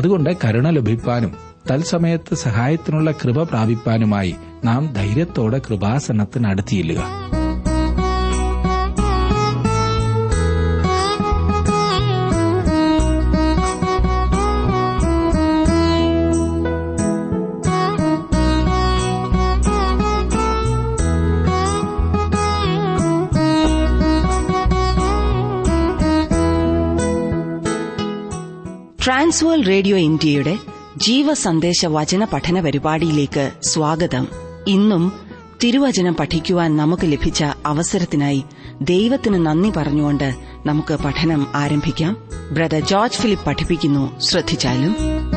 അതുകൊണ്ട് കരുണ ലഭിപ്പാനും തത്സമയത്ത് സഹായത്തിനുള്ള കൃപ പ്രാപിപ്പാനുമായി നാം ധൈര്യത്തോടെ കൃപാസനത്തിന് അടുത്തിയില്ലുക ട്രാൻസ്വേൾ റേഡിയോ ഇന്ത്യയുടെ ജീവസന്ദേശ വചന പഠന പരിപാടിയിലേക്ക് സ്വാഗതം ഇന്നും തിരുവചനം പഠിക്കുവാൻ നമുക്ക് ലഭിച്ച അവസരത്തിനായി ദൈവത്തിന് നന്ദി പറഞ്ഞുകൊണ്ട് നമുക്ക് പഠനം ആരംഭിക്കാം ബ്രദർ ജോർജ് ഫിലിപ്പ് പഠിപ്പിക്കുന്നു ശ്രദ്ധിച്ചാലും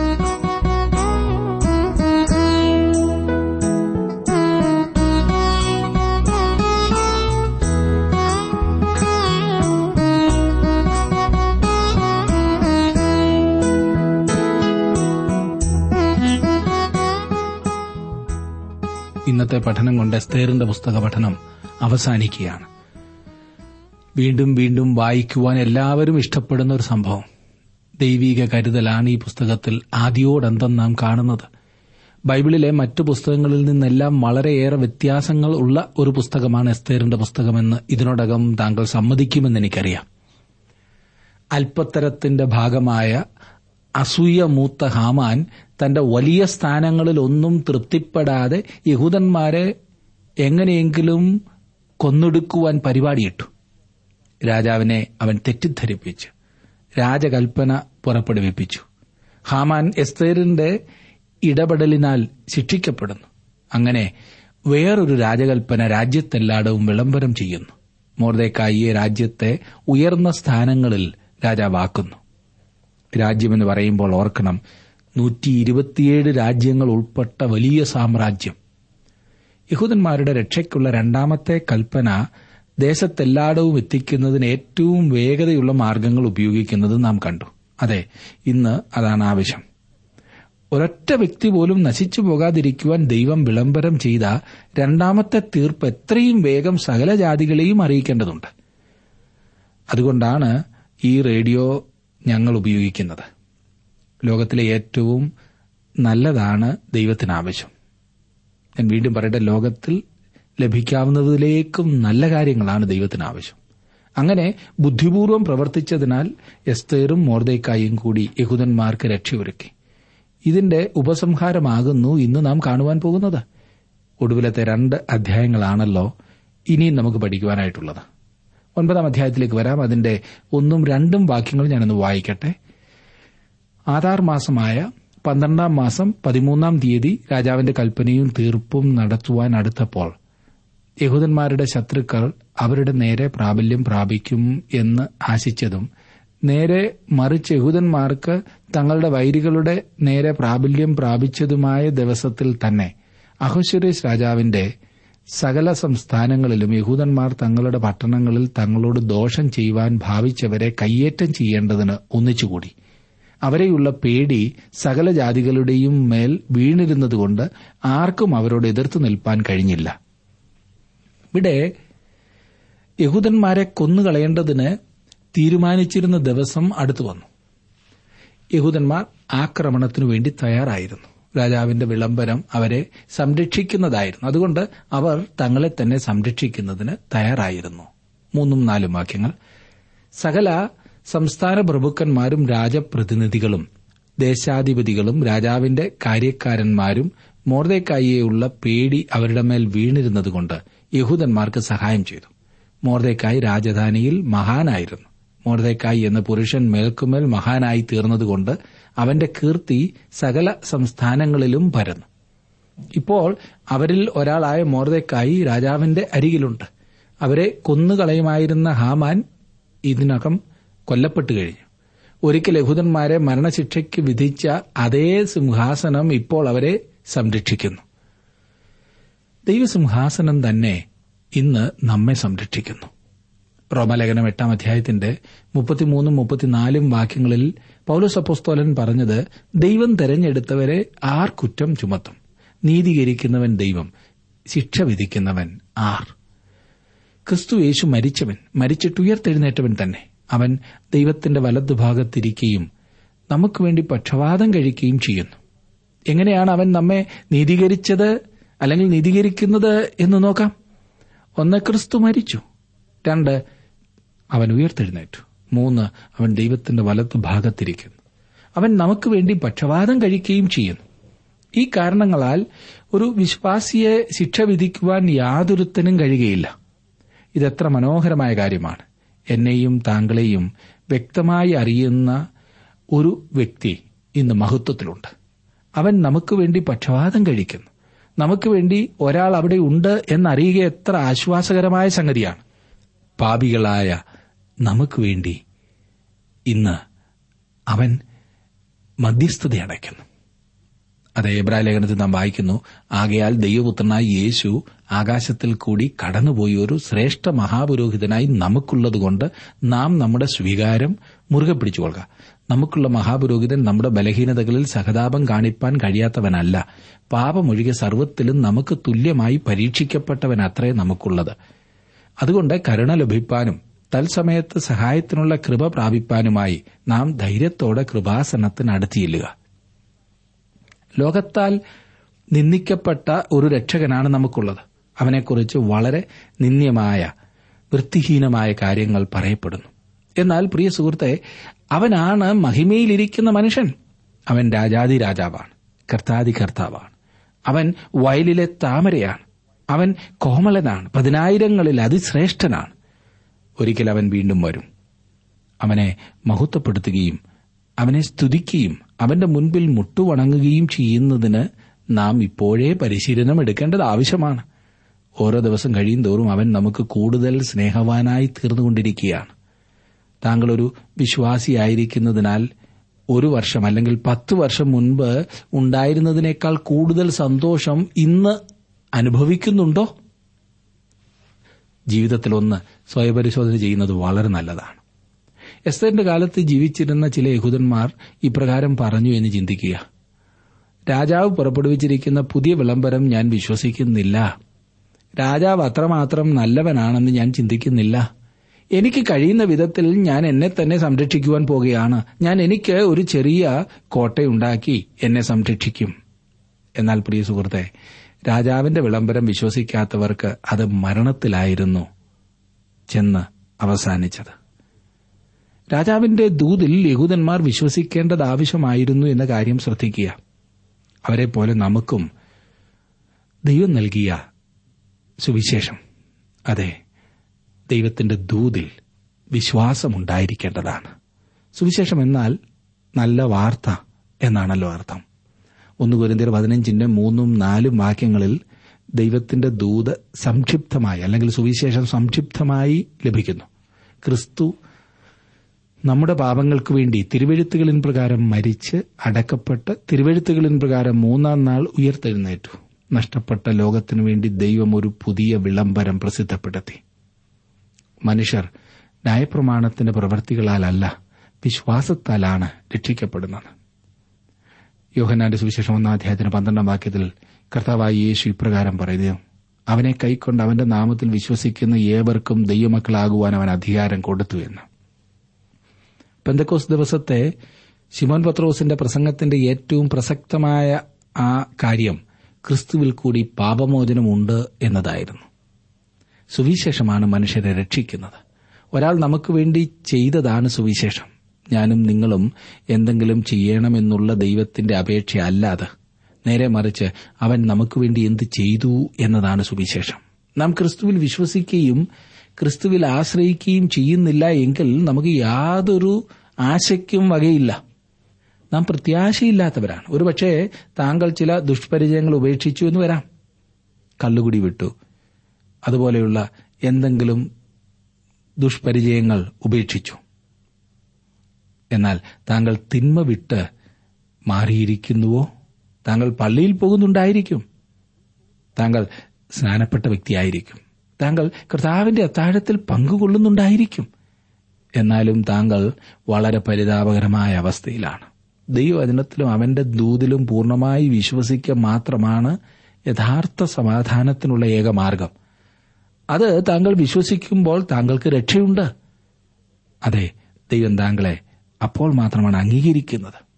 ഇന്നത്തെ പഠനം കൊണ്ട് എസ്തേറിന്റെ പുസ്തക പഠനം അവസാനിക്കുകയാണ് വീണ്ടും വീണ്ടും വായിക്കുവാൻ എല്ലാവരും ഇഷ്ടപ്പെടുന്ന ഒരു സംഭവം ദൈവിക കരുതലാണ് ഈ പുസ്തകത്തിൽ ആദ്യോടന്തം നാം കാണുന്നത് ബൈബിളിലെ മറ്റു പുസ്തകങ്ങളിൽ നിന്നെല്ലാം വളരെയേറെ വ്യത്യാസങ്ങൾ ഉള്ള ഒരു പുസ്തകമാണ് എസ്തേറിന്റെ പുസ്തകമെന്ന് ഇതിനോടകം താങ്കൾ സമ്മതിക്കുമെന്ന് എനിക്കറിയാം അല്പത്തരത്തിന്റെ ഭാഗമായ അസൂയ മൂത്ത ഹാമാൻ തന്റെ വലിയ സ്ഥാനങ്ങളിൽ ഒന്നും തൃപ്തിപ്പെടാതെ യഹൂദന്മാരെ എങ്ങനെയെങ്കിലും കൊന്നൊടുക്കുവാൻ പരിപാടിയിട്ടു രാജാവിനെ അവൻ തെറ്റിദ്ധരിപ്പിച്ചു രാജകൽപ്പന പുറപ്പെടുവിപ്പിച്ചു ഹാമാൻ എസ്തേറിന്റെ ഇടപെടലിനാൽ ശിക്ഷിക്കപ്പെടുന്നു അങ്ങനെ വേറൊരു രാജകൽപ്പന രാജ്യത്തെല്ലായിടവും വിളംബരം ചെയ്യുന്നു മോർദേക്കായിയെ രാജ്യത്തെ ഉയർന്ന സ്ഥാനങ്ങളിൽ രാജാവാക്കുന്നു രാജ്യമെന്ന് പറയുമ്പോൾ ഓർക്കണം നൂറ്റി ഇരുപത്തിയേഴ് രാജ്യങ്ങൾ ഉൾപ്പെട്ട വലിയ സാമ്രാജ്യം യഹൂദന്മാരുടെ രക്ഷയ്ക്കുള്ള രണ്ടാമത്തെ കൽപ്പന ദേശത്തെല്ലായിടവും എത്തിക്കുന്നതിന് ഏറ്റവും വേഗതയുള്ള മാർഗങ്ങൾ ഉപയോഗിക്കുന്നത് നാം കണ്ടു അതെ ഇന്ന് അതാണ് ആവശ്യം ഒരൊറ്റ വ്യക്തി പോലും നശിച്ചു പോകാതിരിക്കുവാൻ ദൈവം വിളംബരം ചെയ്ത രണ്ടാമത്തെ തീർപ്പ് എത്രയും വേഗം സകല ജാതികളെയും അറിയിക്കേണ്ടതുണ്ട് അതുകൊണ്ടാണ് ഈ റേഡിയോ ഞങ്ങൾ ഉപയോഗിക്കുന്നത് ലോകത്തിലെ ഏറ്റവും നല്ലതാണ് ദൈവത്തിന് ആവശ്യം ഞാൻ വീണ്ടും പറയട്ടെ ലോകത്തിൽ ലഭിക്കാവുന്നതിലേക്കും നല്ല കാര്യങ്ങളാണ് ദൈവത്തിന് ആവശ്യം അങ്ങനെ ബുദ്ധിപൂർവം പ്രവർത്തിച്ചതിനാൽ എസ്തേറും മോർദേക്കായും കൂടി യഹൂദന്മാർക്ക് രക്ഷയൊരുക്കി ഇതിന്റെ ഉപസംഹാരമാകുന്നു ഇന്ന് നാം കാണുവാൻ പോകുന്നത് ഒടുവിലത്തെ രണ്ട് അധ്യായങ്ങളാണല്ലോ ഇനിയും നമുക്ക് പഠിക്കുവാനായിട്ടുള്ളത് ഒൻപതാം അധ്യായത്തിലേക്ക് വരാം അതിന്റെ ഒന്നും രണ്ടും വാക്യങ്ങൾ ഞാനൊന്ന് വായിക്കട്ടെ ആധാർ മാസമായ പന്ത്രണ്ടാം മാസം പതിമൂന്നാം തീയതി രാജാവിന്റെ കൽപ്പനയും തീർപ്പും നടത്തുവാൻ അടുത്തപ്പോൾ യഹൂദന്മാരുടെ ശത്രുക്കൾ അവരുടെ നേരെ പ്രാബല്യം പ്രാപിക്കും എന്ന് ആശിച്ചതും നേരെ മറിച്ച് യഹൂദന്മാർക്ക് തങ്ങളുടെ വൈരികളുടെ നേരെ പ്രാബല്യം പ്രാപിച്ചതുമായ ദിവസത്തിൽ തന്നെ അഹുശ്വരേഷ് രാജാവിന്റെ സകല സംസ്ഥാനങ്ങളിലും യഹൂദന്മാർ തങ്ങളുടെ പട്ടണങ്ങളിൽ തങ്ങളോട് ദോഷം ചെയ്യുവാൻ ഭാവിച്ചവരെ കയ്യേറ്റം ചെയ്യേണ്ടതിന് ഒന്നിച്ചുകൂടി അവരെയുള്ള പേടി സകല ജാതികളുടെയും മേൽ വീണിരുന്നതുകൊണ്ട് ആർക്കും അവരോട് എതിർത്ത് നിൽപ്പാൻ കഴിഞ്ഞില്ല ഇവിടെ യഹൂദന്മാരെ കൊന്നുകളയേണ്ടതിന് തീരുമാനിച്ചിരുന്ന ദിവസം അടുത്തു വന്നു യഹൂദന്മാർ ആക്രമണത്തിനു വേണ്ടി തയ്യാറായിരുന്നു രാജാവിന്റെ വിളംബരം അവരെ സംരക്ഷിക്കുന്നതായിരുന്നു അതുകൊണ്ട് അവർ തങ്ങളെ തന്നെ സംരക്ഷിക്കുന്നതിന് തയ്യാറായിരുന്നു മൂന്നും നാലും വാക്യങ്ങൾ സകല സംസ്ഥാന പ്രഭുക്കന്മാരും രാജപ്രതിനിധികളും ദേശാധിപതികളും രാജാവിന്റെ കാര്യക്കാരന്മാരും മോർദേക്കായിയുള്ള പേടി അവരുടെ മേൽ വീണിരുന്നതുകൊണ്ട് യഹൂദന്മാർക്ക് സഹായം ചെയ്തു മോർദേക്കായി രാജധാനിയിൽ മഹാനായിരുന്നു മോർദേക്കായി എന്ന പുരുഷൻ മേൽക്കുമേൽ മഹാനായി തീർന്നതുകൊണ്ട് അവന്റെ കീർത്തി സകല സംസ്ഥാനങ്ങളിലും പരന്നു ഇപ്പോൾ അവരിൽ ഒരാളായ മോർദേക്കായി രാജാവിന്റെ അരികിലുണ്ട് അവരെ കൊന്നുകളയുമായിരുന്ന ഹാമാൻ ഇതിനകം കൊല്ലപ്പെട്ടു കഴിഞ്ഞു ഒരിക്കൽ യഹൂദന്മാരെ മരണശിക്ഷയ്ക്ക് വിധിച്ച അതേ സിംഹാസനം ഇപ്പോൾ അവരെ സംരക്ഷിക്കുന്നു ദൈവസിംഹാസനം തന്നെ ഇന്ന് നമ്മെ സംരക്ഷിക്കുന്നു റോമലേഖനം എട്ടാം അധ്യായത്തിന്റെ മുപ്പത്തിമൂന്നും മുപ്പത്തിനാലും വാക്യങ്ങളിൽ പൌലോസ് അപ്പോസ്തോലൻ പറഞ്ഞത് ദൈവം തെരഞ്ഞെടുത്തവരെ ആർ കുറ്റം ചുമത്തും നീതീകരിക്കുന്നവൻ ദൈവം ശിക്ഷ വിധിക്കുന്നവൻ ആർ ക്രിസ്തു യേശു മരിച്ചവൻ മരിച്ചിട്ട് ഉയർത്തെഴുന്നേറ്റവൻ തന്നെ അവൻ ദൈവത്തിന്റെ വലതുഭാഗത്തിരിക്കുകയും നമുക്ക് വേണ്ടി പക്ഷപാതം കഴിക്കുകയും ചെയ്യുന്നു എങ്ങനെയാണ് അവൻ നമ്മെ നീതീകരിച്ചത് അല്ലെങ്കിൽ നീതീകരിക്കുന്നത് എന്ന് നോക്കാം ഒന്ന് ക്രിസ്തു മരിച്ചു രണ്ട് അവൻ ഉയർത്തെഴുന്നേറ്റു മൂന്ന് അവൻ ദൈവത്തിന്റെ വലത്ത് ഭാഗത്തിരിക്കുന്നു അവൻ നമുക്ക് വേണ്ടി പക്ഷപാതം കഴിക്കുകയും ചെയ്യുന്നു ഈ കാരണങ്ങളാൽ ഒരു വിശ്വാസിയെ ശിക്ഷ വിധിക്കുവാൻ യാതൊരുത്തനും കഴിയുകയില്ല ഇതെത്ര മനോഹരമായ കാര്യമാണ് എന്നെയും താങ്കളെയും വ്യക്തമായി അറിയുന്ന ഒരു വ്യക്തി ഇന്ന് മഹത്വത്തിലുണ്ട് അവൻ നമുക്ക് വേണ്ടി പക്ഷപാതം കഴിക്കുന്നു നമുക്ക് വേണ്ടി ഒരാൾ അവിടെ ഉണ്ട് എന്നറിയുക എത്ര ആശ്വാസകരമായ സംഗതിയാണ് പാപികളായ നമുക്ക് വേണ്ടി ഇന്ന് അവൻ മധ്യസ്ഥത അടയ്ക്കുന്നു അത് എബ്രായ ലേഖനത്തിൽ നാം വായിക്കുന്നു ആകയാൽ ദൈവപുത്രനായ യേശു ആകാശത്തിൽ കൂടി കടന്നുപോയി ഒരു ശ്രേഷ്ഠ മഹാപുരോഹിതനായി നമുക്കുള്ളതുകൊണ്ട് നാം നമ്മുടെ സ്വീകാരം മുറുകെ പിടിച്ചുകൊള്ളുക നമുക്കുള്ള മഹാപുരോഹിതൻ നമ്മുടെ ബലഹീനതകളിൽ സഹതാപം കാണിപ്പാൻ കഴിയാത്തവനല്ല പാപമൊഴികെ സർവത്തിലും നമുക്ക് തുല്യമായി പരീക്ഷിക്കപ്പെട്ടവനത്രേ നമുക്കുള്ളത് അതുകൊണ്ട് കരുണ ലഭിപ്പാനും തത്സമയത്ത് സഹായത്തിനുള്ള കൃപ പ്രാപിപ്പാനുമായി നാം ധൈര്യത്തോടെ കൃപാസനത്തിന് അടുത്തിയില്ലുക ലോകത്താൽ നിന്ദിക്കപ്പെട്ട ഒരു രക്ഷകനാണ് നമുക്കുള്ളത് അവനെക്കുറിച്ച് വളരെ നിന്ദ്യമായ വൃത്തിഹീനമായ കാര്യങ്ങൾ പറയപ്പെടുന്നു എന്നാൽ പ്രിയ സുഹൃത്തെ അവനാണ് മഹിമയിലിരിക്കുന്ന മനുഷ്യൻ അവൻ രാജാതി രാജാവാണ് കർത്താതി കർത്താവാണ് അവൻ വയലിലെ താമരയാണ് അവൻ കോമളനാണ് പതിനായിരങ്ങളിൽ അതിശ്രേഷ്ഠനാണ് ഒരിക്കൽ അവൻ വീണ്ടും വരും അവനെ മഹത്വപ്പെടുത്തുകയും അവനെ സ്തുതിക്കുകയും അവന്റെ മുൻപിൽ മുട്ടുവണങ്ങുകയും ചെയ്യുന്നതിന് നാം ഇപ്പോഴേ പരിശീലനം എടുക്കേണ്ടത് ആവശ്യമാണ് ഓരോ ദിവസം കഴിയും തോറും അവൻ നമുക്ക് കൂടുതൽ സ്നേഹവാനായി തീർന്നുകൊണ്ടിരിക്കുകയാണ് താങ്കൾ ഒരു വിശ്വാസിയായിരിക്കുന്നതിനാൽ ഒരു വർഷം അല്ലെങ്കിൽ പത്ത് വർഷം മുൻപ് ഉണ്ടായിരുന്നതിനേക്കാൾ കൂടുതൽ സന്തോഷം ഇന്ന് അനുഭവിക്കുന്നുണ്ടോ ജീവിതത്തിൽ ഒന്ന് സ്വയപരിശോധന ചെയ്യുന്നത് വളരെ നല്ലതാണ് എസ്തറിന്റെ കാലത്ത് ജീവിച്ചിരുന്ന ചില യഹൂദന്മാർ ഇപ്രകാരം പറഞ്ഞു എന്ന് ചിന്തിക്കുക രാജാവ് പുറപ്പെടുവിച്ചിരിക്കുന്ന പുതിയ വിളംബരം ഞാൻ വിശ്വസിക്കുന്നില്ല രാജാവ് അത്രമാത്രം നല്ലവനാണെന്ന് ഞാൻ ചിന്തിക്കുന്നില്ല എനിക്ക് കഴിയുന്ന വിധത്തിൽ ഞാൻ എന്നെ തന്നെ സംരക്ഷിക്കുവാൻ പോകുകയാണ് ഞാൻ എനിക്ക് ഒരു ചെറിയ കോട്ടയുണ്ടാക്കി എന്നെ സംരക്ഷിക്കും എന്നാൽ പ്രിയ സുഹൃത്തെ രാജാവിന്റെ വിളംബരം വിശ്വസിക്കാത്തവർക്ക് അത് മരണത്തിലായിരുന്നു ചെന്ന് അവസാനിച്ചത് രാജാവിന്റെ ദൂതിൽ യഹൂദന്മാർ വിശ്വസിക്കേണ്ടത് ആവശ്യമായിരുന്നു എന്ന കാര്യം ശ്രദ്ധിക്കുക അവരെ പോലെ നമുക്കും ദൈവം നൽകിയ സുവിശേഷം അതെ ദൈവത്തിന്റെ ദൂതിൽ വിശ്വാസമുണ്ടായിരിക്കേണ്ടതാണ് സുവിശേഷം എന്നാൽ നല്ല വാർത്ത എന്നാണല്ലോ അർത്ഥം ഒന്ന് കുരിന്തിയർ പതിനഞ്ചിന്റെ മൂന്നും നാലും വാക്യങ്ങളിൽ ദൈവത്തിന്റെ ദൂത് സംക്ഷിപ്തമായി അല്ലെങ്കിൽ സുവിശേഷം സംക്ഷിപ്തമായി ലഭിക്കുന്നു ക്രിസ്തു നമ്മുടെ പാപങ്ങൾക്ക് വേണ്ടി തിരുവെഴുത്തുകളിൻ പ്രകാരം മരിച്ച് അടക്കപ്പെട്ട് തിരുവെഴുത്തുകളിൻ പ്രകാരം മൂന്നാം നാൾ ഉയർത്തെഴുന്നേറ്റു നഷ്ടപ്പെട്ട ലോകത്തിനു വേണ്ടി ദൈവം ഒരു പുതിയ വിളംബരം പ്രസിദ്ധപ്പെടുത്തി മനുഷ്യർ ന്യായപ്രമാണത്തിന്റെ പ്രവൃത്തികളാലല്ല വിശ്വാസത്താലാണ് രക്ഷിക്കപ്പെടുന്നത് യോഹനാന്റെ സുവിശേഷം ഒന്നാം അധ്യായത്തിന് പന്ത്രണ്ടാം വാക്യത്തിൽ കർത്താവായ യേശു ഇപ്രകാരം പറയുന്നു അവനെ കൈക്കൊണ്ട് അവന്റെ നാമത്തിൽ വിശ്വസിക്കുന്ന ഏവർക്കും ദൈവമക്കളാകുവാൻ അവൻ അധികാരം കൊടുത്തു എന്ന് പെന്തക്കോസ് ദിവസത്തെ ശിമോൻ പത്രോസിന്റെ പ്രസംഗത്തിന്റെ ഏറ്റവും പ്രസക്തമായ ആ കാര്യം ക്രിസ്തുവിൽ കൂടി പാപമോചനമുണ്ട് എന്നതായിരുന്നു സുവിശേഷമാണ് മനുഷ്യരെ രക്ഷിക്കുന്നത് ഒരാൾ നമുക്ക് വേണ്ടി ചെയ്തതാണ് സുവിശേഷം ഞാനും നിങ്ങളും എന്തെങ്കിലും ചെയ്യണമെന്നുള്ള ദൈവത്തിന്റെ അപേക്ഷ അല്ലാതെ നേരെ മറിച്ച് അവൻ നമുക്ക് വേണ്ടി എന്ത് ചെയ്തു എന്നതാണ് സുവിശേഷം നാം ക്രിസ്തുവിൽ വിശ്വസിക്കുകയും ക്രിസ്തുവിൽ ആശ്രയിക്കുകയും ചെയ്യുന്നില്ല എങ്കിൽ നമുക്ക് യാതൊരു ആശയ്ക്കും വകയില്ല നാം പ്രത്യാശയില്ലാത്തവരാണ് ഒരുപക്ഷെ താങ്കൾ ചില ദുഷ്പരിചയങ്ങൾ ഉപേക്ഷിച്ചു എന്ന് വരാം കള്ളുകുടി വിട്ടു അതുപോലെയുള്ള എന്തെങ്കിലും ദുഷ്പരിചയങ്ങൾ ഉപേക്ഷിച്ചു എന്നാൽ താങ്കൾ തിന്മ വിട്ട് മാറിയിരിക്കുന്നുവോ താങ്കൾ പള്ളിയിൽ പോകുന്നുണ്ടായിരിക്കും താങ്കൾ സ്നാനപ്പെട്ട വ്യക്തിയായിരിക്കും താങ്കൾ കർത്താവിന്റെ അത്താഴത്തിൽ പങ്കുകൊള്ളുന്നുണ്ടായിരിക്കും എന്നാലും താങ്കൾ വളരെ പരിതാപകരമായ അവസ്ഥയിലാണ് ദൈവവചനത്തിലും അവന്റെ ദൂതിലും പൂർണ്ണമായി വിശ്വസിക്കുക മാത്രമാണ് യഥാർത്ഥ സമാധാനത്തിനുള്ള ഏക മാർഗം അത് താങ്കൾ വിശ്വസിക്കുമ്പോൾ താങ്കൾക്ക് രക്ഷയുണ്ട് അതെ ദൈവം താങ്കളെ അപ്പോൾ മാത്രമാണ് അംഗീകരിക്കുന്നത്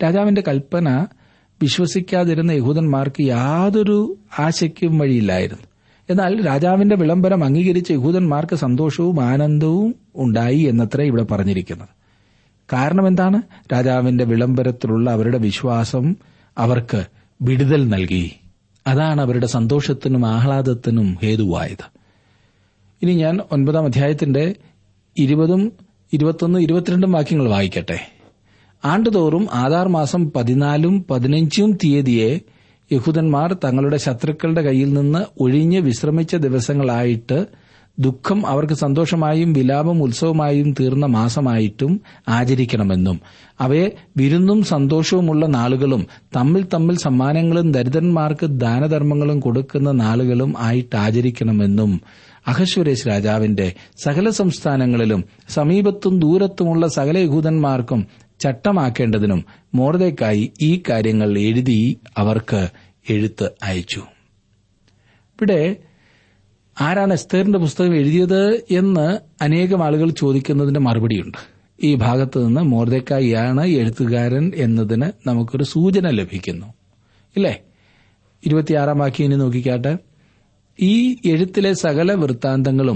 രാജാവിന്റെ കൽപ്പന വിശ്വസിക്കാതിരുന്ന യഹൂദന്മാർക്ക് യാതൊരു ആശയ്ക്കും വഴിയില്ലായിരുന്നു എന്നാൽ രാജാവിന്റെ വിളംബരം അംഗീകരിച്ച യഹൂദന്മാർക്ക് സന്തോഷവും ആനന്ദവും ഉണ്ടായി എന്നത്ര ഇവിടെ പറഞ്ഞിരിക്കുന്നത് കാരണം എന്താണ് രാജാവിന്റെ വിളംബരത്തിലുള്ള അവരുടെ വിശ്വാസം അവർക്ക് വിടുതൽ നൽകി അതാണ് അവരുടെ സന്തോഷത്തിനും ആഹ്ലാദത്തിനും ഹേതുവായത് ഇനി ഞാൻ ഒൻപതാം അധ്യായത്തിന്റെ ഇരുപതും ഇരുപത്തൊന്ന് ഇരുപത്തിരണ്ടും വാക്യങ്ങൾ വായിക്കട്ടെ ആണ്ടുതോറും ആധാർ മാസം പതിനാലും പതിനഞ്ചും തീയതിയെ യഹൂദന്മാർ തങ്ങളുടെ ശത്രുക്കളുടെ കയ്യിൽ നിന്ന് ഒഴിഞ്ഞ് വിശ്രമിച്ച ദിവസങ്ങളായിട്ട് ദുഃഖം അവർക്ക് സന്തോഷമായും വിലാപം ഉത്സവമായും തീർന്ന മാസമായിട്ടും ആചരിക്കണമെന്നും അവയെ വിരുന്നും സന്തോഷവുമുള്ള നാളുകളും തമ്മിൽ തമ്മിൽ സമ്മാനങ്ങളും ദരിദ്രന്മാർക്ക് ദാനധർമ്മങ്ങളും കൊടുക്കുന്ന നാളുകളും ആയിട്ട് ആചരിക്കണമെന്നും അഹശ്വരേശ് രാജാവിന്റെ സകല സംസ്ഥാനങ്ങളിലും സമീപത്തും ദൂരത്തുമുള്ള സകല യഹൂദന്മാർക്കും ചട്ടമാക്കേണ്ടതിനും മോർദേക്കായി ഈ കാര്യങ്ങൾ എഴുതി അവർക്ക് എഴുത്ത് അയച്ചു ഇവിടെ ആരാണ് എസ്തേറിന്റെ പുസ്തകം എഴുതിയത് എന്ന് അനേകം ആളുകൾ ചോദിക്കുന്നതിന്റെ മറുപടിയുണ്ട് ഈ ഭാഗത്ത് നിന്ന് മോർദേക്കായിയാണ് എഴുത്തുകാരൻ എന്നതിന് നമുക്കൊരു സൂചന ലഭിക്കുന്നു ഇല്ലേ ഇരുപത്തിയാറാം വാക്യം ഇനി നോക്കിക്കാട്ടെ ഈ എഴുത്തിലെ സകല വൃത്താന്തങ്ങളും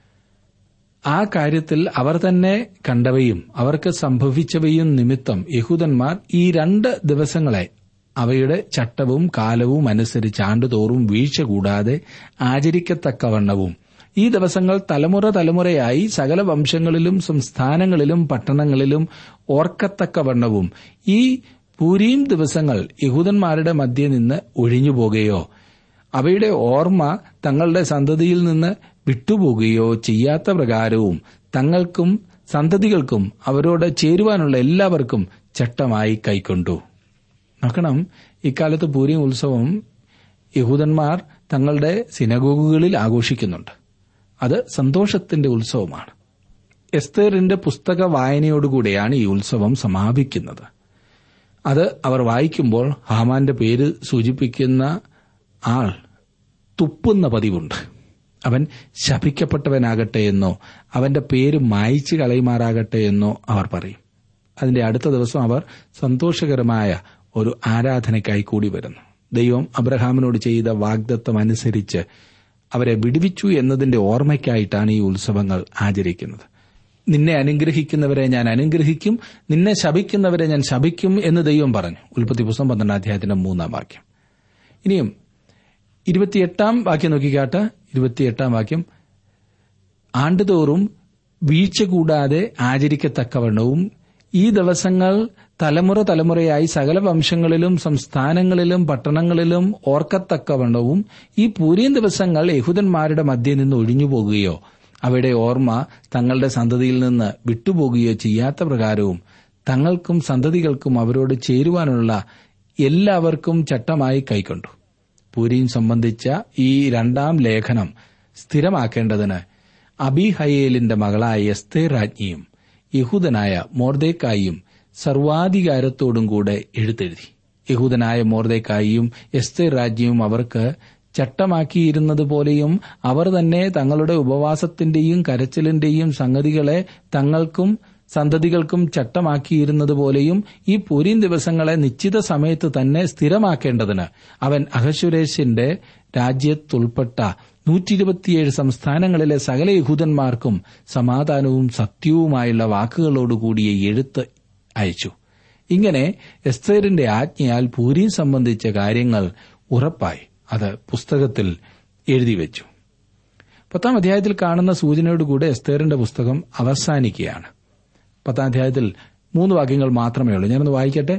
ആ കാര്യത്തിൽ അവർ തന്നെ കണ്ടവയും അവർക്ക് സംഭവിച്ചവയും നിമിത്തം യഹൂദന്മാർ ഈ രണ്ട് ദിവസങ്ങളെ അവയുടെ ചട്ടവും കാലവും അനുസരിച്ച് ആണ്ടുതോറും വീഴ്ച കൂടാതെ ആചരിക്കത്തക്കവണ്ണവും ഈ ദിവസങ്ങൾ തലമുറ തലമുറയായി സകല വംശങ്ങളിലും സംസ്ഥാനങ്ങളിലും പട്ടണങ്ങളിലും ഓർക്കത്തക്കവണ്ണവും ഈ പൂരീം ദിവസങ്ങൾ യഹൂദന്മാരുടെ മധ്യേ നിന്ന് ഒഴിഞ്ഞുപോകുകയോ അവയുടെ ഓർമ്മ തങ്ങളുടെ സന്തതിയിൽ നിന്ന് വിട്ടുപോകുകയോ ചെയ്യാത്ത പ്രകാരവും തങ്ങൾക്കും സന്തതികൾക്കും അവരോട് ചേരുവാനുള്ള എല്ലാവർക്കും ചട്ടമായി കൈക്കൊണ്ടു നോക്കണം ഇക്കാലത്ത് പൂരി ഉത്സവം യഹൂദന്മാർ തങ്ങളുടെ സിനഗോഗുകളിൽ ആഘോഷിക്കുന്നുണ്ട് അത് സന്തോഷത്തിന്റെ ഉത്സവമാണ് എസ്തേറിന്റെ പുസ്തക വായനയോടുകൂടെയാണ് ഈ ഉത്സവം സമാപിക്കുന്നത് അത് അവർ വായിക്കുമ്പോൾ ഹാമാന്റെ പേര് സൂചിപ്പിക്കുന്ന ആൾ തുപ്പുന്ന പതിവുണ്ട് അവൻ ശപിക്കപ്പെട്ടവനാകട്ടെ എന്നോ അവന്റെ പേര് മായ്ച്ചു കളയുമാറാകട്ടെ എന്നോ അവർ പറയും അതിന്റെ അടുത്ത ദിവസം അവർ സന്തോഷകരമായ ഒരു ആരാധനയ്ക്കായി കൂടി വരുന്നു ദൈവം അബ്രഹാമിനോട് ചെയ്ത വാഗ്ദത്തം അനുസരിച്ച് അവരെ വിടുവിച്ചു എന്നതിന്റെ ഓർമ്മയ്ക്കായിട്ടാണ് ഈ ഉത്സവങ്ങൾ ആചരിക്കുന്നത് നിന്നെ അനുഗ്രഹിക്കുന്നവരെ ഞാൻ അനുഗ്രഹിക്കും നിന്നെ ശപിക്കുന്നവരെ ഞാൻ ശപിക്കും എന്ന് ദൈവം പറഞ്ഞു ഉൽപ്പത്തി പുസ്തകം പന്ത്രണ്ടാം അധ്യായത്തിന്റെ മൂന്നാം വാക്യം ഇനിയും ഇരുപത്തിയെട്ടാം വാക്യം നോക്കിക്കാട്ട് ഇരുപത്തിയെട്ടാം വാക്യം ആണ്ടുതോറും വീഴ്ച കൂടാതെ ആചരിക്കത്തക്കവണ്ണവും ഈ ദിവസങ്ങൾ തലമുറ തലമുറയായി സകല വംശങ്ങളിലും സംസ്ഥാനങ്ങളിലും പട്ടണങ്ങളിലും ഓർക്കത്തക്കവണ്ണവും ഈ പൂരിയൻ ദിവസങ്ങൾ യഹൂദന്മാരുടെ മധ്യയിൽ നിന്ന് ഒഴിഞ്ഞുപോകുകയോ അവയുടെ ഓർമ്മ തങ്ങളുടെ സന്തതിയിൽ നിന്ന് വിട്ടുപോകുകയോ ചെയ്യാത്ത പ്രകാരവും തങ്ങൾക്കും സന്തതികൾക്കും അവരോട് ചേരുവാനുള്ള എല്ലാവർക്കും ചട്ടമായി കൈക്കൊണ്ടു പൂരിയും സംബന്ധിച്ച ഈ രണ്ടാം ലേഖനം സ്ഥിരമാക്കേണ്ടതിന് അബിഹയേലിന്റെ മകളായ എസ്തേ രാജ്ഞിയും യഹൂദനായ മോർദേക്കായും സർവാധികാരത്തോടും കൂടെ എഴുത്തെഴുതി യഹൂദനായ മോർദേക്കായും എസ്തേ രാജ്ഞിയും അവർക്ക് ചട്ടമാക്കിയിരുന്നത് പോലെയും അവർ തന്നെ തങ്ങളുടെ ഉപവാസത്തിന്റെയും കരച്ചിലിന്റെയും സംഗതികളെ തങ്ങൾക്കും സന്തതികൾക്കും ചട്ടമാക്കിയിരുന്നത് പോലെയും ഈ പൂരീൻ ദിവസങ്ങളെ നിശ്ചിത സമയത്ത് തന്നെ സ്ഥിരമാക്കേണ്ടതിന് അവൻ അഹശുരേശിന്റെ രാജ്യത്തുൾപ്പെട്ട നൂറ്റി ഇരുപത്തിയേഴ് സംസ്ഥാനങ്ങളിലെ സകല യഹൂദന്മാർക്കും സമാധാനവും സത്യവുമായുള്ള വാക്കുകളോടുകൂടിയ എഴുത്ത് അയച്ചു ഇങ്ങനെ എസ്തേറിന്റെ ആജ്ഞയാൽ പൂരീൻ സംബന്ധിച്ച കാര്യങ്ങൾ ഉറപ്പായി അത് പുസ്തകത്തിൽ എഴുതിവെച്ചു പത്താം അധ്യായത്തിൽ കാണുന്ന സൂചനയോടുകൂടെ എസ്തേറിന്റെ പുസ്തകം അവസാനിക്കുകയാണ് പത്താം അധ്യായത്തിൽ മൂന്ന് വാക്യങ്ങൾ മാത്രമേ ഉള്ളൂ ഞാനൊന്ന് വായിക്കട്ടെ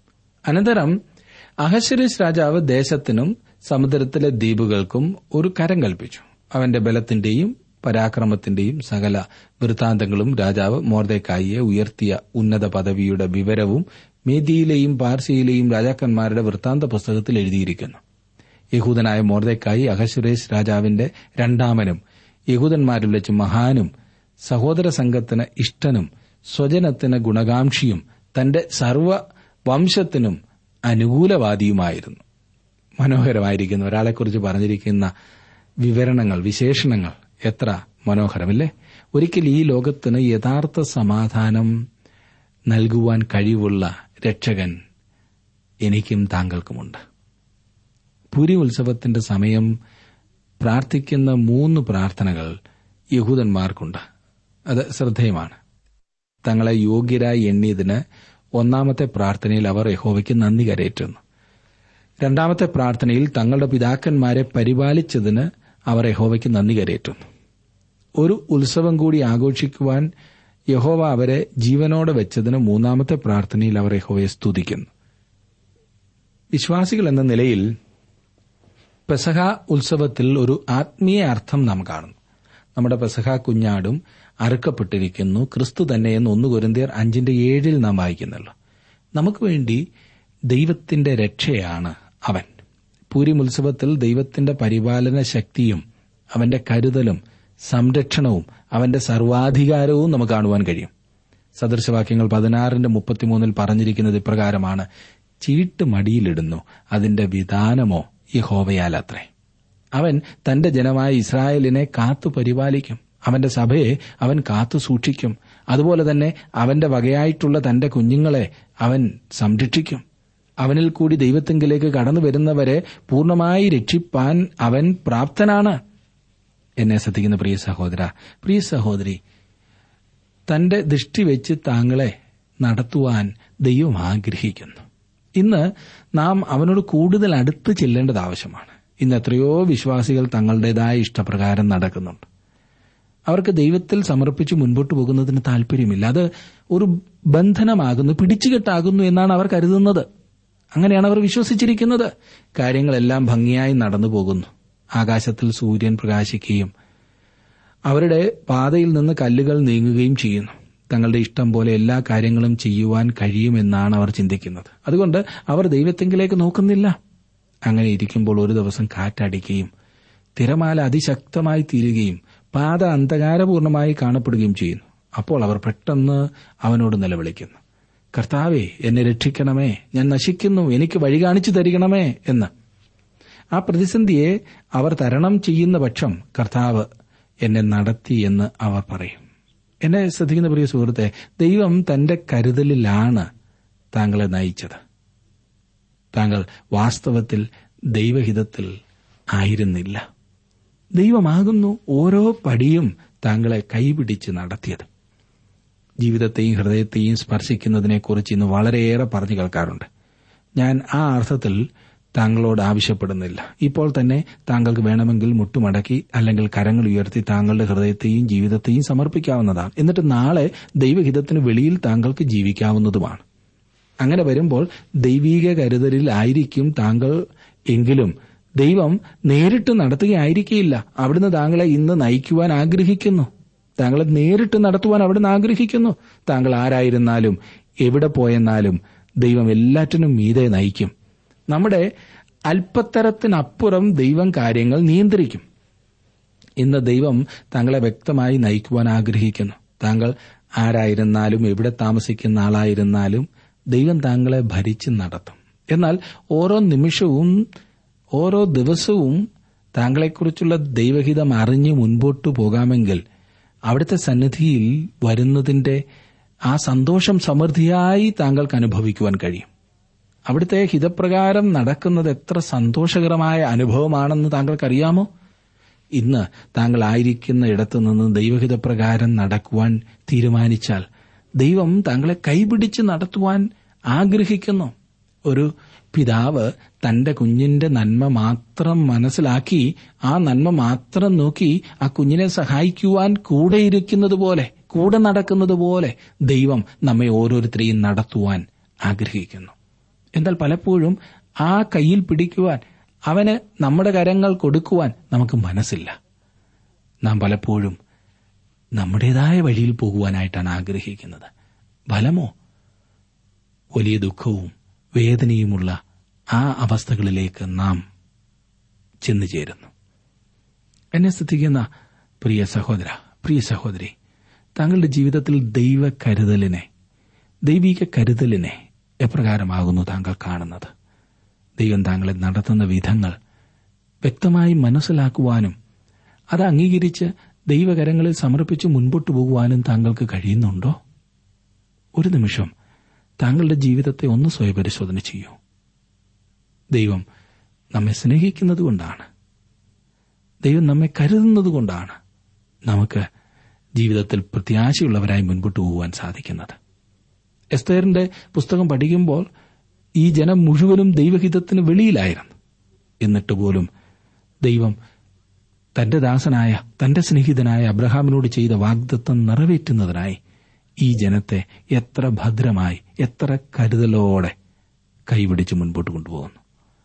അനന്തരം അഹശ്വരീസ് രാജാവ് ദേശത്തിനും സമുദ്രത്തിലെ ദ്വീപുകൾക്കും ഒരു കരം കൽപ്പിച്ചു അവന്റെ ബലത്തിന്റെയും പരാക്രമത്തിന്റെയും സകല വൃത്താന്തങ്ങളും രാജാവ് മോർദേക്കായിയെ ഉയർത്തിയ ഉന്നത പദവിയുടെ വിവരവും മേദിയിലെയും പാർസിയിലെയും രാജാക്കന്മാരുടെ വൃത്താന്ത പുസ്തകത്തിൽ എഴുതിയിരിക്കുന്നു യഹൂദനായ മോർദേക്കായി അഹശ്വരേഷ് രാജാവിന്റെ രണ്ടാമനും യഹൂദന്മാരിൽ വെച്ച് മഹാനും സഹോദര സംഘത്തിന് ഇഷ്ടനും സ്വജനത്തിന് ഗുണകാംക്ഷിയും തന്റെ സർവ വംശത്തിനും അനുകൂലവാദിയുമായിരുന്നു മനോഹരമായിരിക്കുന്ന ഒരാളെക്കുറിച്ച് പറഞ്ഞിരിക്കുന്ന വിവരണങ്ങൾ വിശേഷണങ്ങൾ എത്ര മനോഹരമല്ലേ ഒരിക്കൽ ഈ ലോകത്തിന് യഥാർത്ഥ സമാധാനം നൽകുവാൻ കഴിവുള്ള രക്ഷകൻ എനിക്കും താങ്കൾക്കുമുണ്ട് പുരി ഉത്സവത്തിന്റെ സമയം പ്രാർത്ഥിക്കുന്ന മൂന്ന് പ്രാർത്ഥനകൾ യഹൂദന്മാർക്കുണ്ട് അത് ശ്രദ്ധേയമാണ് തങ്ങളെ യോഗ്യരായി എണ്ണിയതിന് ഒന്നാമത്തെ പ്രാർത്ഥനയിൽ അവർ യഹോവയ്ക്ക് നന്ദി കരയേറ്റുന്നു രണ്ടാമത്തെ പ്രാർത്ഥനയിൽ തങ്ങളുടെ പിതാക്കന്മാരെ പരിപാലിച്ചതിന് അവർ യഹോവയ്ക്ക് നന്ദി കരയേറ്റുന്നു ഒരു ഉത്സവം കൂടി ആഘോഷിക്കുവാൻ യഹോവ അവരെ ജീവനോടെ വെച്ചതിന് മൂന്നാമത്തെ പ്രാർത്ഥനയിൽ അവർ യഹോവയെ സ്തുതിക്കുന്നു വിശ്വാസികൾ എന്ന നിലയിൽ പെസഹ ഉത്സവത്തിൽ ഒരു ആത്മീയ അർത്ഥം നാം കാണുന്നു നമ്മുടെ പെസഹ കുഞ്ഞാടും അറുക്കപ്പെട്ടിരിക്കുന്നു ക്രിസ്തു തന്നെ എന്ന് ഒന്ന് കുരുന്തിയർ അഞ്ചിന്റെ ഏഴിൽ നാം വായിക്കുന്നുള്ളൂ നമുക്ക് വേണ്ടി ദൈവത്തിന്റെ രക്ഷയാണ് അവൻ പൂരിം ഉത്സവത്തിൽ ദൈവത്തിന്റെ പരിപാലന ശക്തിയും അവന്റെ കരുതലും സംരക്ഷണവും അവന്റെ സർവാധികാരവും നമുക്ക് കാണുവാൻ കഴിയും സദൃശവാക്യങ്ങൾ പതിനാറിന്റെ മുപ്പത്തിമൂന്നിൽ പറഞ്ഞിരിക്കുന്നത് ഇപ്രകാരമാണ് ചീട്ട് മടിയിലിടുന്നു അതിന്റെ വിധാനമോ യഹോവയാലത്രേ അവൻ തന്റെ ജനമായ ഇസ്രായേലിനെ കാത്തു പരിപാലിക്കും അവന്റെ സഭയെ അവൻ കാത്തു സൂക്ഷിക്കും അതുപോലെ തന്നെ അവന്റെ വകയായിട്ടുള്ള തന്റെ കുഞ്ഞുങ്ങളെ അവൻ സംരക്ഷിക്കും അവനിൽ കൂടി ദൈവത്തെങ്കിലേക്ക് കടന്നു വരുന്നവരെ പൂർണ്ണമായി രക്ഷിപ്പാൻ അവൻ പ്രാപ്തനാണ് എന്നെ ശ്രദ്ധിക്കുന്ന പ്രിയ സഹോദര പ്രിയ സഹോദരി തന്റെ ദൃഷ്ടി വെച്ച് താങ്കളെ നടത്തുവാൻ ദൈവം ആഗ്രഹിക്കുന്നു ഇന്ന് നാം അവനോട് കൂടുതൽ അടുത്ത് ചെല്ലേണ്ടത് ആവശ്യമാണ് ഇന്ന് എത്രയോ വിശ്വാസികൾ തങ്ങളുടേതായ ഇഷ്ടപ്രകാരം നടക്കുന്നുണ്ട് അവർക്ക് ദൈവത്തിൽ സമർപ്പിച്ച് മുൻപോട്ട് പോകുന്നതിന് താല്പര്യമില്ല അത് ഒരു ബന്ധനമാകുന്നു പിടിച്ചുകെട്ടാകുന്നു എന്നാണ് അവർ കരുതുന്നത് അങ്ങനെയാണ് അവർ വിശ്വസിച്ചിരിക്കുന്നത് കാര്യങ്ങളെല്ലാം ഭംഗിയായി നടന്നു പോകുന്നു ആകാശത്തിൽ സൂര്യൻ പ്രകാശിക്കുകയും അവരുടെ പാതയിൽ നിന്ന് കല്ലുകൾ നീങ്ങുകയും ചെയ്യുന്നു തങ്ങളുടെ ഇഷ്ടം പോലെ എല്ലാ കാര്യങ്ങളും ചെയ്യുവാൻ കഴിയുമെന്നാണ് അവർ ചിന്തിക്കുന്നത് അതുകൊണ്ട് അവർ ദൈവത്തെങ്കിലേക്ക് നോക്കുന്നില്ല അങ്ങനെ ഇരിക്കുമ്പോൾ ഒരു ദിവസം കാറ്റടിക്കുകയും തിരമാല അതിശക്തമായി തീരുകയും പാത അന്ധകാരപൂർണമായി കാണപ്പെടുകയും ചെയ്യുന്നു അപ്പോൾ അവർ പെട്ടെന്ന് അവനോട് നിലവിളിക്കുന്നു കർത്താവെ എന്നെ രക്ഷിക്കണമേ ഞാൻ നശിക്കുന്നു എനിക്ക് വഴി കാണിച്ചു തരികണമേ എന്ന് ആ പ്രതിസന്ധിയെ അവർ തരണം ചെയ്യുന്ന പക്ഷം കർത്താവ് എന്നെ നടത്തി എന്ന് അവർ പറയും എന്നെ ശ്രദ്ധിക്കുന്ന പ്രിയ സുഹൃത്തെ ദൈവം തന്റെ കരുതലിലാണ് താങ്കളെ നയിച്ചത് താങ്കൾ വാസ്തവത്തിൽ ദൈവഹിതത്തിൽ ആയിരുന്നില്ല ദൈവമാകുന്നു ഓരോ പടിയും താങ്കളെ കൈപിടിച്ച് നടത്തിയത് ജീവിതത്തെയും ഹൃദയത്തെയും സ്പർശിക്കുന്നതിനെക്കുറിച്ച് ഇന്ന് വളരെയേറെ പറഞ്ഞു കേൾക്കാറുണ്ട് ഞാൻ ആ അർത്ഥത്തിൽ താങ്കളോട് ആവശ്യപ്പെടുന്നില്ല ഇപ്പോൾ തന്നെ താങ്കൾക്ക് വേണമെങ്കിൽ മുട്ടുമടക്കി അല്ലെങ്കിൽ കരങ്ങൾ ഉയർത്തി താങ്കളുടെ ഹൃദയത്തെയും ജീവിതത്തെയും സമർപ്പിക്കാവുന്നതാണ് എന്നിട്ട് നാളെ ദൈവഹിതത്തിന് വെളിയിൽ താങ്കൾക്ക് ജീവിക്കാവുന്നതുമാണ് അങ്ങനെ വരുമ്പോൾ ദൈവീക കരുതലിൽ ആയിരിക്കും താങ്കൾ എങ്കിലും ദൈവം നേരിട്ട് നടത്തുകയായിരിക്കില്ല അവിടുന്ന് താങ്കളെ ഇന്ന് നയിക്കുവാൻ ആഗ്രഹിക്കുന്നു താങ്കളെ നേരിട്ട് നടത്തുവാൻ അവിടുന്ന് ആഗ്രഹിക്കുന്നു താങ്കൾ ആരായിരുന്നാലും എവിടെ പോയെന്നാലും ദൈവം എല്ലാറ്റിനും മീതെ നയിക്കും നമ്മുടെ അല്പത്തരത്തിനപ്പുറം ദൈവം കാര്യങ്ങൾ നിയന്ത്രിക്കും ഇന്ന് ദൈവം താങ്കളെ വ്യക്തമായി നയിക്കുവാൻ ആഗ്രഹിക്കുന്നു താങ്കൾ ആരായിരുന്നാലും എവിടെ താമസിക്കുന്ന ആളായിരുന്നാലും ദൈവം താങ്കളെ ഭരിച്ച് നടത്തും എന്നാൽ ഓരോ നിമിഷവും ഓരോ ദിവസവും താങ്കളെക്കുറിച്ചുള്ള ദൈവഹിതം അറിഞ്ഞ് മുൻപോട്ടു പോകാമെങ്കിൽ അവിടുത്തെ സന്നിധിയിൽ വരുന്നതിന്റെ ആ സന്തോഷം സമൃദ്ധിയായി താങ്കൾക്ക് അനുഭവിക്കുവാൻ കഴിയും അവിടുത്തെ ഹിതപ്രകാരം നടക്കുന്നത് എത്ര സന്തോഷകരമായ അനുഭവമാണെന്ന് താങ്കൾക്കറിയാമോ ഇന്ന് താങ്കൾ ആയിരിക്കുന്ന ഇടത്തു നിന്ന് ദൈവഹിതപ്രകാരം നടക്കുവാൻ തീരുമാനിച്ചാൽ ദൈവം താങ്കളെ കൈപിടിച്ച് നടത്തുവാൻ ആഗ്രഹിക്കുന്നു ഒരു പിതാവ് തന്റെ കുഞ്ഞിന്റെ നന്മ മാത്രം മനസ്സിലാക്കി ആ നന്മ മാത്രം നോക്കി ആ കുഞ്ഞിനെ സഹായിക്കുവാൻ കൂടെയിരിക്കുന്നത് പോലെ കൂടെ നടക്കുന്നത് പോലെ ദൈവം നമ്മെ ഓരോരുത്തരെയും നടത്തുവാൻ ആഗ്രഹിക്കുന്നു എന്നാൽ പലപ്പോഴും ആ കയ്യിൽ പിടിക്കുവാൻ അവന് നമ്മുടെ കരങ്ങൾ കൊടുക്കുവാൻ നമുക്ക് മനസ്സില്ല നാം പലപ്പോഴും നമ്മുടേതായ വഴിയിൽ പോകുവാനായിട്ടാണ് ആഗ്രഹിക്കുന്നത് ഫലമോ വലിയ ദുഃഖവും വേദനയുമുള്ള ആ അവസ്ഥകളിലേക്ക് നാം ചെന്നു ചേരുന്നു എന്നെ ശ്രദ്ധിക്കുന്ന പ്രിയ സഹോദര പ്രിയ സഹോദരി താങ്കളുടെ ജീവിതത്തിൽ ദൈവ കരുതലിനെ ദൈവിക കരുതലിനെ എപ്രകാരമാകുന്നു താങ്കൾ കാണുന്നത് ദൈവം താങ്കളെ നടത്തുന്ന വിധങ്ങൾ വ്യക്തമായി മനസ്സിലാക്കുവാനും അത് അംഗീകരിച്ച് ദൈവകരങ്ങളിൽ സമർപ്പിച്ച് മുൻപോട്ടു പോകുവാനും താങ്കൾക്ക് കഴിയുന്നുണ്ടോ ഒരു നിമിഷം താങ്കളുടെ ജീവിതത്തെ ഒന്ന് സ്വയപരിശോധന ചെയ്യൂ ദൈവം നമ്മെ സ്നേഹിക്കുന്നത് കൊണ്ടാണ് ദൈവം നമ്മെ കരുതുന്നത് കൊണ്ടാണ് നമുക്ക് ജീവിതത്തിൽ പ്രത്യാശയുള്ളവരായി മുൻപോട്ട് പോകുവാൻ സാധിക്കുന്നത് എസ്തേറിന്റെ പുസ്തകം പഠിക്കുമ്പോൾ ഈ ജനം മുഴുവനും ദൈവഹിതത്തിന് വെളിയിലായിരുന്നു എന്നിട്ട് പോലും ദൈവം തന്റെ ദാസനായ തന്റെ സ്നേഹിതനായ അബ്രഹാമിനോട് ചെയ്ത വാഗ്ദത്വം നിറവേറ്റുന്നതിനായി ഈ ജനത്തെ എത്ര ഭദ്രമായി എത്ര കരുതലോടെ കൈപിടിച്ച് മുൻപോട്ട് കൊണ്ടുപോകുന്നു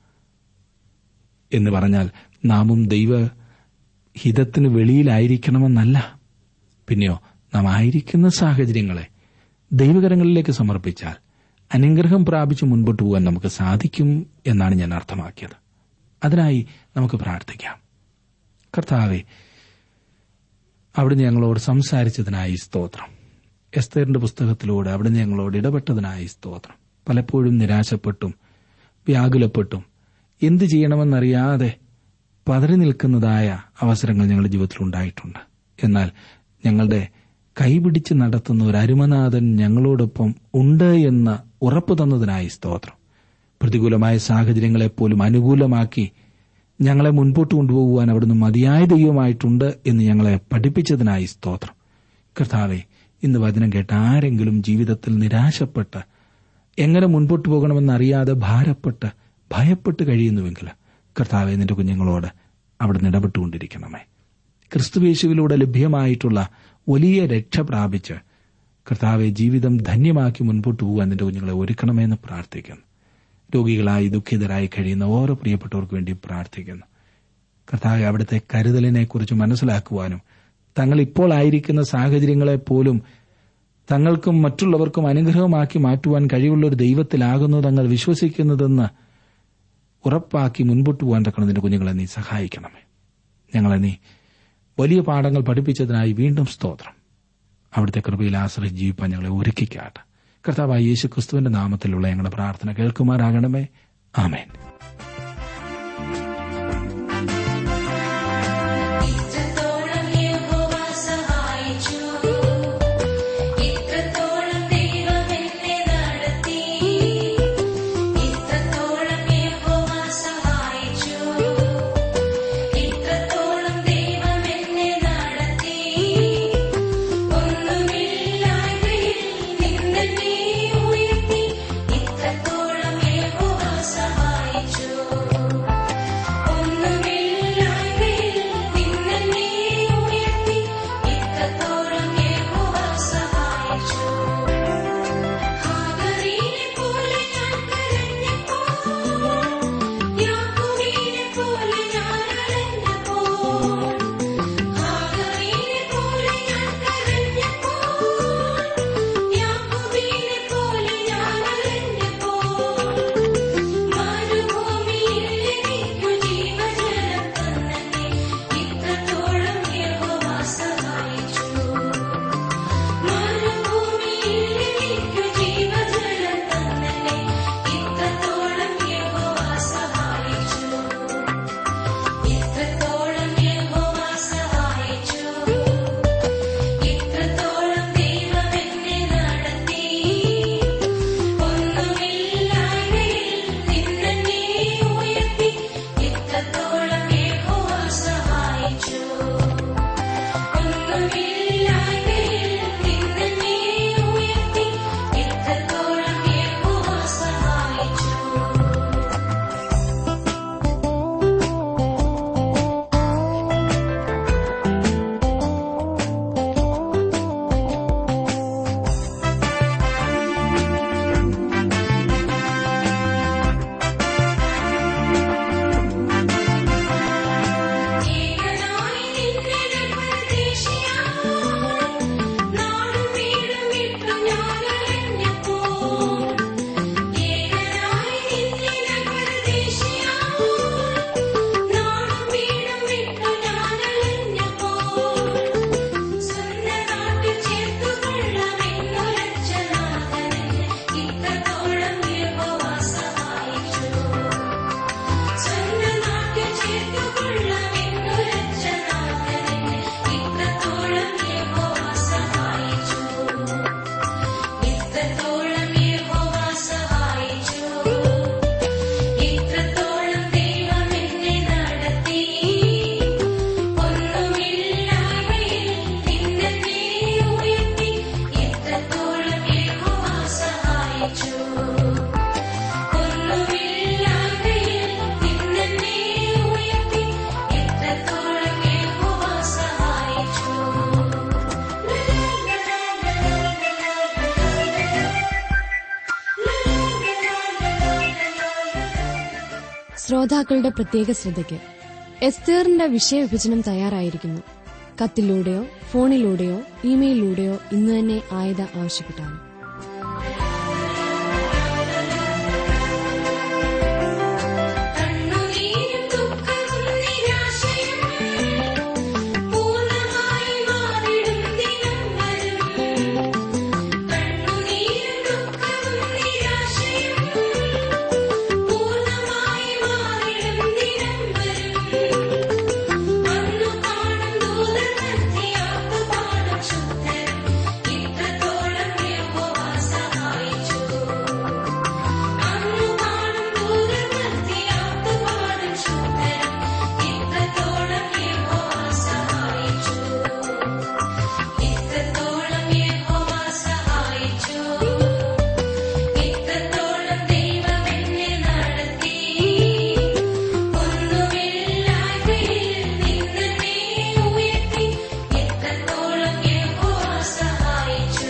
എന്ന് പറഞ്ഞാൽ നാമും ദൈവ ഹിതത്തിന് വെളിയിലായിരിക്കണമെന്നല്ല പിന്നെയോ നാം ആയിരിക്കുന്ന സാഹചര്യങ്ങളെ ദൈവകരങ്ങളിലേക്ക് സമർപ്പിച്ചാൽ അനുഗ്രഹം പ്രാപിച്ച് മുൻപോട്ട് പോകാൻ നമുക്ക് സാധിക്കും എന്നാണ് ഞാൻ അർത്ഥമാക്കിയത് അതിനായി നമുക്ക് പ്രാർത്ഥിക്കാം കർത്താവെ അവിടുന്ന് ഞങ്ങളോട് സംസാരിച്ചതിനായി സ്തോത്രം എസ്തേറിന്റെ പുസ്തകത്തിലൂടെ അവിടുന്ന് ഞങ്ങളോട് ഇടപെട്ടതിനായി സ്തോത്രം പലപ്പോഴും നിരാശപ്പെട്ടും വ്യാകുലപ്പെട്ടും എന്തു ചെയ്യണമെന്നറിയാതെ പതറി നിൽക്കുന്നതായ അവസരങ്ങൾ ഞങ്ങളുടെ ജീവിതത്തിൽ ഉണ്ടായിട്ടുണ്ട് എന്നാൽ ഞങ്ങളുടെ കൈപിടിച്ച് നടത്തുന്ന ഒരു അരുമനാഥൻ ഞങ്ങളോടൊപ്പം ഉണ്ട് എന്ന് ഉറപ്പു തന്നതിനായി സ്തോത്രം പ്രതികൂലമായ സാഹചര്യങ്ങളെപ്പോലും അനുകൂലമാക്കി ഞങ്ങളെ മുൻപോട്ട് കൊണ്ടുപോകുവാൻ അവിടുന്ന് മതിയായ ദൈവമായിട്ടുണ്ട് എന്ന് ഞങ്ങളെ പഠിപ്പിച്ചതിനായി സ്തോത്രം കർത്താവെ ഇന്ന് വചനം കേട്ട ആരെങ്കിലും ജീവിതത്തിൽ നിരാശപ്പെട്ട് എങ്ങനെ മുൻപോട്ട് പോകണമെന്നറിയാതെ ഭാരപ്പെട്ട് ഭയപ്പെട്ട് കഴിയുന്നുവെങ്കിൽ കർത്താവെ നിന്റെ കുഞ്ഞുങ്ങളോട് അവിടുന്ന് ഇടപെട്ടുകൊണ്ടിരിക്കണമേ ക്രിസ്തുവേശുവിലൂടെ ലഭ്യമായിട്ടുള്ള വലിയ രക്ഷ പ്രാപിച്ച് കർത്താവെ ജീവിതം ധന്യമാക്കി മുൻപോട്ട് പോകാൻ നിന്റെ കുഞ്ഞുങ്ങളെ ഒരുക്കണമെന്ന് പ്രാർത്ഥിക്കുന്നു രോഗികളായി ദുഃഖിതരായി കഴിയുന്ന ഓരോ പ്രിയപ്പെട്ടവർക്ക് വേണ്ടി പ്രാർത്ഥിക്കുന്നു കർത്താവെ അവിടുത്തെ കരുതലിനെക്കുറിച്ച് മനസ്സിലാക്കുവാനും തങ്ങൾ ഇപ്പോൾ ആയിരിക്കുന്ന സാഹചര്യങ്ങളെ പോലും തങ്ങൾക്കും മറ്റുള്ളവർക്കും അനുഗ്രഹമാക്കി മാറ്റുവാൻ കഴിവുള്ള ഒരു ദൈവത്തിലാകുന്നു തങ്ങൾ വിശ്വസിക്കുന്നതെന്ന് ഉറപ്പാക്കി മുൻപോട്ട് പോകാൻ തക്കണതിന്റെ കുഞ്ഞുങ്ങളെ നീ സഹായിക്കണമേ ഞങ്ങളെ നീ വലിയ പാഠങ്ങൾ പഠിപ്പിച്ചതിനായി വീണ്ടും സ്തോത്രം അവിടുത്തെ കൃപയിൽ ആശ്രയിച്ച് ജീവിപ്പാൻ ഞങ്ങളെ ഒരുക്കിക്കാട്ടെ കർത്താവായ യേശു ക്രിസ്തുവിന്റെ നാമത്തിലുള്ള ഞങ്ങളുടെ പ്രാർത്ഥന കേൾക്കുമാറാകണമേ ആമേൻ ഇത്രത്തോളം യഹോവ സഹായിച്ചു ഇത്രത്തോളം ദൈവം എന്നെ നടത്തി ഇത്രത്തോളം യഹോവ സഹായിച്ചു ഇത്രത്തോളം ദൈവം എന്നെ നടത്തി ഒന്നുമില്ലായ്മയിൽ നിന്ന് നീ ഉയർത്തി ഇത്രത്തോളം യഹോവ സഹായിച്ചു ശ്രോതാക്കളുടെ പ്രത്യേക ശ്രദ്ധയ്ക്ക് എസ്തേറിന്റെ വിഷയവിഭജനം തയ്യാറായിരിക്കുന്നു കത്തിലൂടെയോ ഫോണിലൂടെയോ ഇമെയിലിലൂടെയോ ഇന്ന് തന്നെ ആയത് ആവശ്യപ്പെട്ടാണ് കണ്ണുനീരും ദുഃഖവും നിരാശയും പൂർണ്ണമായി മാറിടും ദിനം വരും കണ്ണുനീരും ദുഃഖവും നിരാശയും പൂർണ്ണമായി മാറിടും ദിനം വരും അന്നു കാണും ദൂതർ നിർത്തിയാത്തു പാടും ശുദ്ധരും ഇത്രത്തോളം യഹോവ സഹായിച്ചു അന്നു കാണും ദൂതർ നിർത്തിയാത്തു പാടും ശുദ്ധരും ഇത്രത്തോളം യഹോവ സഹായിച്ചു ഇത്രത്തോളം യഹോവ സഹായിച്ചു ഇത്രത്തോളം ദൈവം എന്നെ നടത്തി ഒന്നുമില്ലായ്മയിൽ നിന്നെ ഉയർത്തി ഇത്രത്തോളം യഹോവ സഹായിച്ചു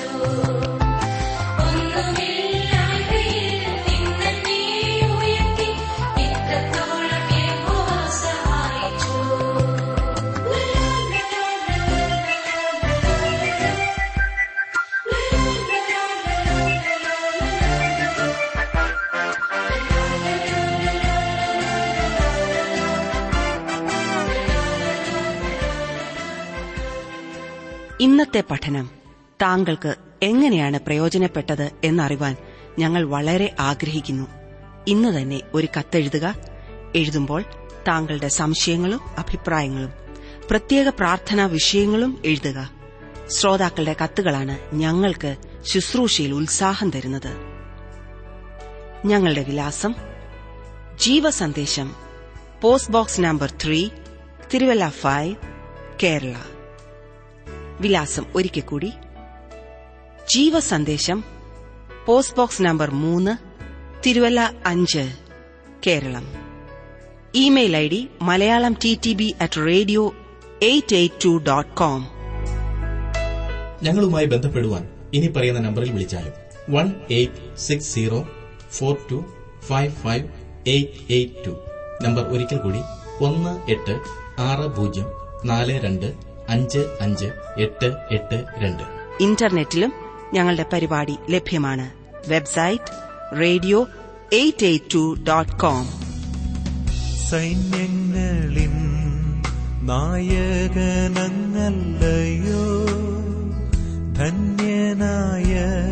ഒന്നുമില്ലായ്മയിൽ നിന്നെ ഉയർത്തി ഇത്രത്തോളം യഹോവ സഹായിച്ചു ഇന്നത്തെ പഠനം താങ്കൾക്ക് എങ്ങനെയാണ് പ്രയോജനപ്പെട്ടത് എന്നറിവാൻ ഞങ്ങൾ വളരെ ആഗ്രഹിക്കുന്നു ഇന്ന് തന്നെ ഒരു കത്തെഴുതുക എഴുതുമ്പോൾ താങ്കളുടെ സംശയങ്ങളും അഭിപ്രായങ്ങളും പ്രത്യേക പ്രാർത്ഥനാ വിഷയങ്ങളും എഴുതുക ശ്രോതാക്കളുടെ കത്തുകളാണ് ഞങ്ങൾക്ക് ശുശ്രൂഷയിൽ ഉത്സാഹം തരുന്നത് ഞങ്ങളുടെ വിലാസം Jeevasandesham post box number three Thiruvalla five Kerala വിലാസം ഒരിക്കൽ കൂടി ജീവസന്ദേശം പോസ്റ്റ് ബോക്സ് നമ്പർ മൂന്ന് തിരുവല്ല അഞ്ച് Keralam email I D Malayalam T T B at radio eight eight two dot com ഞങ്ങളുമായി ബന്ധപ്പെടുവാൻ ഇനി പറയുന്ന നമ്പറിൽ വിളിച്ചാലും one eight six zero four two five five eight eight two number ഒരിക്കൽ കൂടി ഒന്ന് എട്ട് ആറ് പൂജ്യം നാല് രണ്ട് അഞ്ച് അഞ്ച് എട്ട് എട്ട് രണ്ട് ഇന്റർനെറ്റിലും ഞങ്ങളുടെ പരിപാടി ലഭ്യമാണ് website radio eight eight two dot com സൈന്യങ്ങളിൻ നായകനങ്ങല്ലയോ ധന്യനായ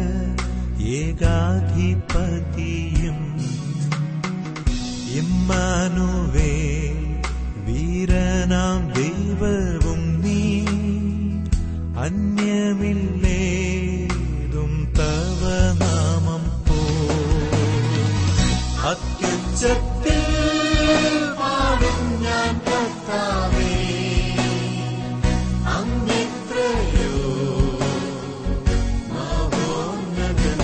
ഏകാധിപതിയും ഇമ്മാനുവേ വീരനാം ദൈവവും നീ അന്യമില്ലേതും തവ നാമം പോ അത്യുച്ചത്തിൽ പാടും ഞാൻ കർത്താവേ അങ്ങിത്രയോ മഹോന്നതൻ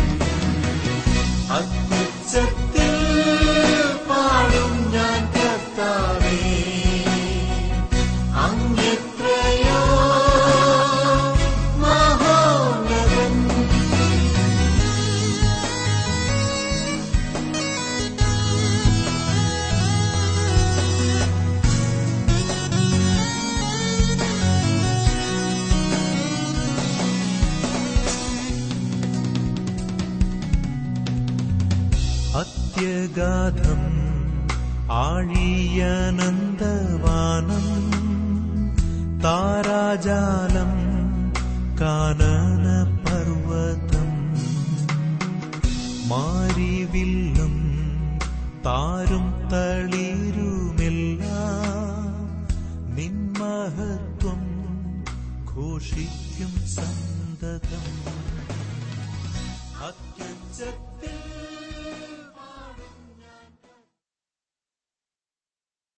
അത്യുച്ചത്തിൽ പാടും ഞാൻ കർത്താവേ അങ്ങിത്രയോ മഹോന്നതൻ അത്യഗാധം ആഴിയനന്ദവാനം താരാജാലം കാനന പർവതം മാരിവില്ലും താരും തളിരുമെല്ലാം നിന്മഹത്വം ഘോഷിക്കും സന്തതം അത്യുച്ചത്തിൽ